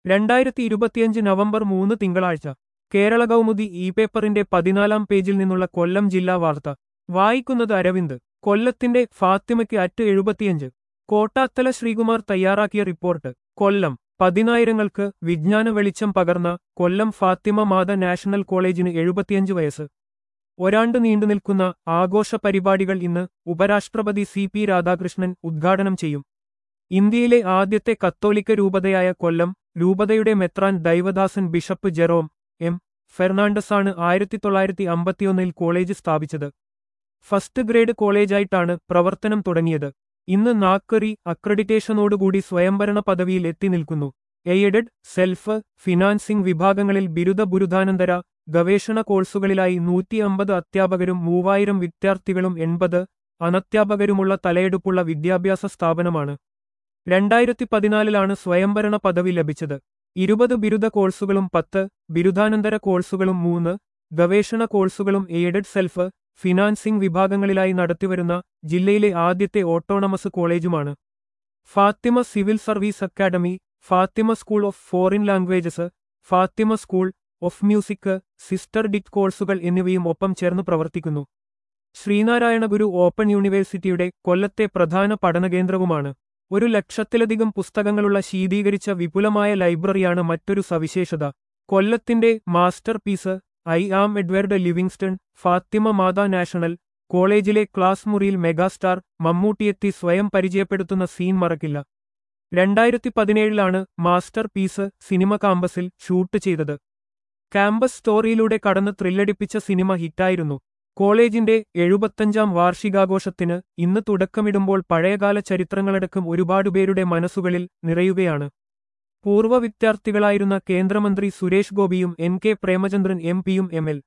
രണ്ടായിരത്തി ഇരുപത്തിയഞ്ച് നവംബർ മൂന്ന് തിങ്കളാഴ്ച കേരള കൗമുദി ഇ പേപ്പറിന്റെ പതിനാലാം പേജിൽ നിന്നുള്ള കൊല്ലം ജില്ലാ വാർത്ത വായിക്കുന്നത് അരവിന്ദ് കൊല്ലത്തിന്റെ ഫാത്തിമയ്ക്ക് അറ്റ് എഴുപത്തിയഞ്ച് കോട്ടാത്തല ശ്രീകുമാർ തയ്യാറാക്കിയ റിപ്പോർട്ട് കൊല്ലം പതിനായിരങ്ങൾക്ക് വിജ്ഞാന വെളിച്ചം പകർന്ന കൊല്ലം ഫാത്തിമ മാത നാഷണൽ കോളേജിന് എഴുപത്തിയഞ്ച് വയസ്സ് ഒരാണ്ട് നീണ്ടുനിൽക്കുന്ന ആഘോഷ പരിപാടികൾ ഇന്ന് ഉപരാഷ്ട്രപതി സി പി രാധാകൃഷ്ണൻ ഉദ്ഘാടനം ചെയ്യും ഇന്ത്യയിലെ ആദ്യത്തെ കത്തോലിക്ക രൂപതയായ കൊല്ലം രൂപതയുടെ മെത്രാൻ ദൈവദാസൻ ബിഷപ്പ് ജെറോം എം ഫെർണാണ്ടസാണ് ആയിരത്തി തൊള്ളായിരത്തി അമ്പത്തിയൊന്നിൽ കോളേജ് സ്ഥാപിച്ചത് ഫസ്റ്റ് ഗ്രേഡ് കോളേജായിട്ടാണ് പ്രവർത്തനം തുടങ്ങിയത് ഇന്ന് നാക്കറി അക്രഡിറ്റേഷനോടുകൂടി സ്വയംഭരണ പദവിയിൽ എത്തി നിൽക്കുന്നു എയ്ഡഡ് സെൽഫ് ഫിനാൻസിംഗ് വിഭാഗങ്ങളിൽ ബിരുദ ബിരുദാനന്തര ഗവേഷണ കോഴ്സുകളിലായി നൂറ്റി അമ്പത് അധ്യാപകരും മൂവായിരം വിദ്യാർത്ഥികളും എൺപത് അനധ്യാപകരുമുള്ള തലയെടുപ്പുള്ള വിദ്യാഭ്യാസ സ്ഥാപനമാണ് രണ്ടായിരത്തി പതിനാലിലാണ് സ്വയംഭരണ പദവി ലഭിച്ചത് ഇരുപത് ബിരുദ കോഴ്സുകളും പത്ത് ബിരുദാനന്തര കോഴ്സുകളും മൂന്ന് ഗവേഷണ കോഴ്സുകളും എയ്ഡഡ് സെൽഫ് ഫിനാൻസിംഗ് വിഭാഗങ്ങളിലായി നടത്തിവരുന്ന ജില്ലയിലെ ആദ്യത്തെ ഓട്ടോണമസ് കോളേജുമാണ് Fatima civil service academy Fatima school of foreign languages Fatima school of music sister ഡിറ്റ് കോഴ്സുകൾ എന്നിവയും ഒപ്പം ചേർന്ന് പ്രവർത്തിക്കുന്നു ശ്രീനാരായണ ഗുരു ഓപ്പൺ യൂണിവേഴ്സിറ്റിയുടെ കൊല്ലത്തെ പ്രധാന പഠനകേന്ദ്രവുമാണ് ഒരു ലക്ഷത്തിലധികം പുസ്തകങ്ങളുള്ള ശീതീകരിച്ച വിപുലമായ ലൈബ്രറിയാണ് മറ്റൊരു സവിശേഷത കൊല്ലത്തിന്റെ masterpiece I am Edward Livingston Fatima Mata national കോളേജിലെ ക്ലാസ് മുറിയിൽ മെഗാസ്റ്റാർ മമ്മൂട്ടിയെത്തി സ്വയം പരിചയപ്പെടുത്തുന്ന സീൻ മറക്കില്ല രണ്ടായിരത്തി പതിനേഴിലാണ് മാസ്റ്റർ പീസ് സിനിമ കാമ്പസിൽ ഷൂട്ട് ചെയ്തത് ക്യാമ്പസ് സ്റ്റോറിയിലൂടെ കടന്ന് ത്രില്ലടിപ്പിച്ച സിനിമ ഹിറ്റായിരുന്നു കോളേജിന്റെ എഴുപത്തഞ്ചാം വാർഷികാഘോഷത്തിന് ഇന്ന് തുടക്കമിടുമ്പോൾ പഴയകാല ചരിത്രങ്ങളടക്കം ഒരുപാടുപേരുടെ മനസ്സുകളിൽ നിറയുകയാണ് പൂർവ്വ വിദ്യാർത്ഥികളായിരുന്ന കേന്ദ്രമന്ത്രി സുരേഷ് ഗോപിയും എൻ കെ പ്രേമചന്ദ്രൻ എം പിയും എം എൽ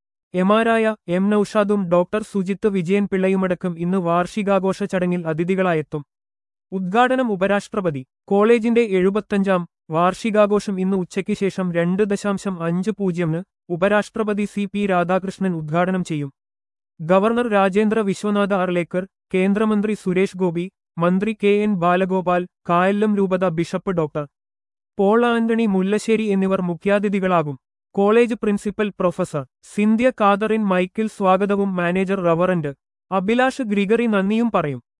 എമാരായ എം നൌഷാദും ഡോക്ടർ സുജിത്ത് വിജയൻ പിള്ളയുമടക്കം ഇന്ന് വാർഷികാഘോഷ ചടങ്ങിൽ അതിഥികളായെത്തും ഉദ്ഘാടനം ഉപരാഷ്ട്രപതി കോളേജിന്റെ എഴുപത്തഞ്ചാം വാർഷികാഘോഷം ഇന്ന് ഉച്ചയ്ക്ക് ശേഷം രണ്ട് ദശാംശം അഞ്ച് പൂജ്യമിന് ഉപരാഷ്ട്രപതി സി പി രാധാകൃഷ്ണൻ ഉദ്ഘാടനം ചെയ്യും ഗവർണർ രാജേന്ദ്ര വിശ്വനാഥ അർലേക്കർ കേന്ദ്രമന്ത്രി സുരേഷ് ഗോപി മന്ത്രി കെ എൻ ബാലഗോപാൽ കായല്ലം രൂപത ബിഷപ്പ് ഡോക്ടർ പോൾ ആന്റണി മുല്ലശ്ശേരി എന്നിവർ മുഖ്യാതിഥികളാകും college principal professor Cynthia Catherine Michael സ്വാഗതവും മാനേജർ റവറന്റ് അഭിലാഷ് ഗ്രിഗറി നന്ദിയും പറയും